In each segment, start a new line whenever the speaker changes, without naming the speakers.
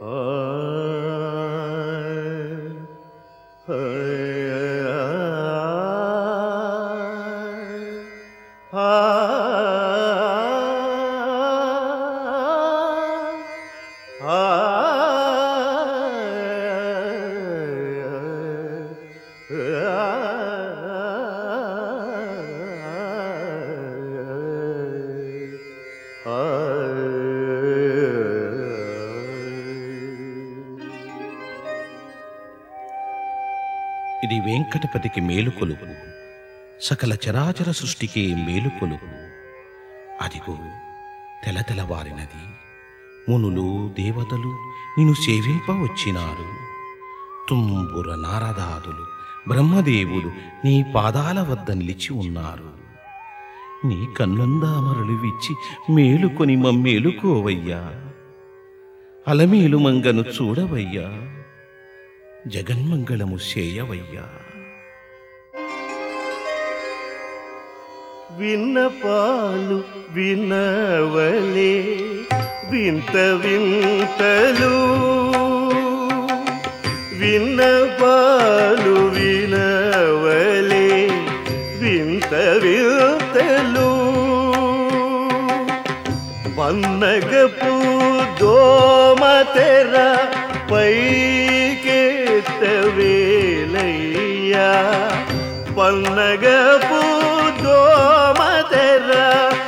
ఇది వెంకటపతికి మేలుకొలుపు సకల చరాచర సృష్టికి మేలుకొలుపు అదిగో తెలతెలవారినది మునులు దేవతలు నిన్ను సేవింప వచ్చినారు తుంబుర నారదాదులు బ్రహ్మదేవుడు నీ పాదాల వద్ద నిలిచి ఉన్నారు నీ కన్నుందామరులు విచ్చి మేలుకొని మమ్మేలుకోవయ్యా అలమేలు మంగను చూడవయ్యా జగన్మంగళము చేయవయ్యా
విన్నపాలు వినవలే వింత వింతలు విన్నపాలు వినవలే వింత వింతలు పన్నగపు దోమతెర పైకెత్తవేలయ్యా పన్నగపు దోమతెర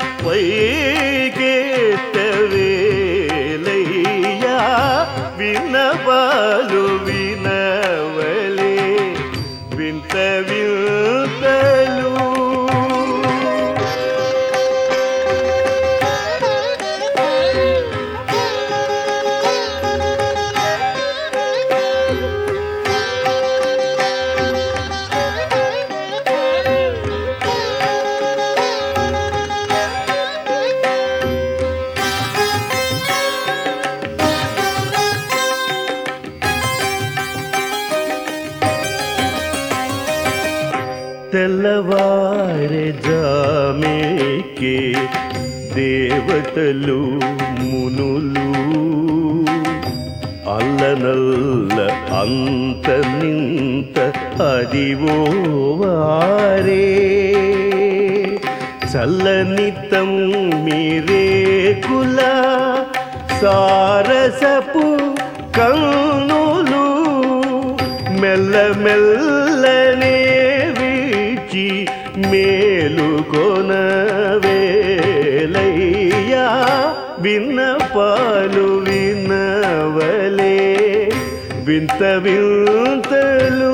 పైకెత్తవేలయ్యా వినపాలు వినవలే వింత వింతలు తెల్లవారే జామేకే దేవతలు మునులు అల్లనల్ల అంత నింత అదివో వారే చల్లనితం మీరేకుల సారసపు కన్నులు మెల్లమెల్లనే వీచి మేలుకొనవేలయ్యా విన్నపాలు వినవలే వింత వింతలు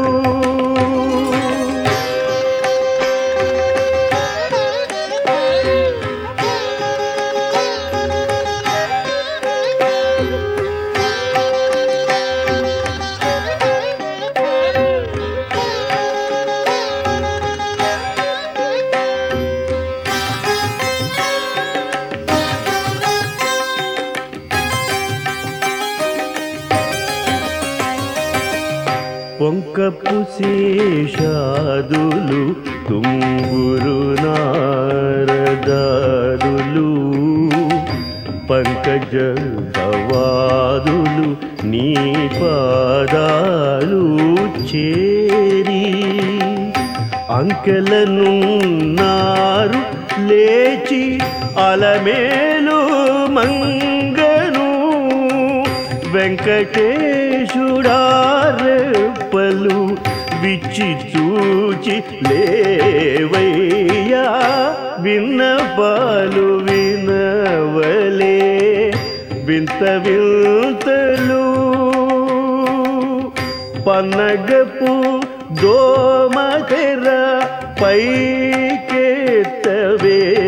పొంకపు శేషాదులు తుంగురు నారదాదులు పంకజ భవాదులు నీ పాదాలు చేరి అంకెలనున్నారు లేచి అలమేలు మంగను వెంకటేశుడారెప్పలు విచ్చి చూచి లేవయ్యా విన్నపాలు వినవలే వింత వింతలు పన్నగపు దోమతెర పైకెత్తవే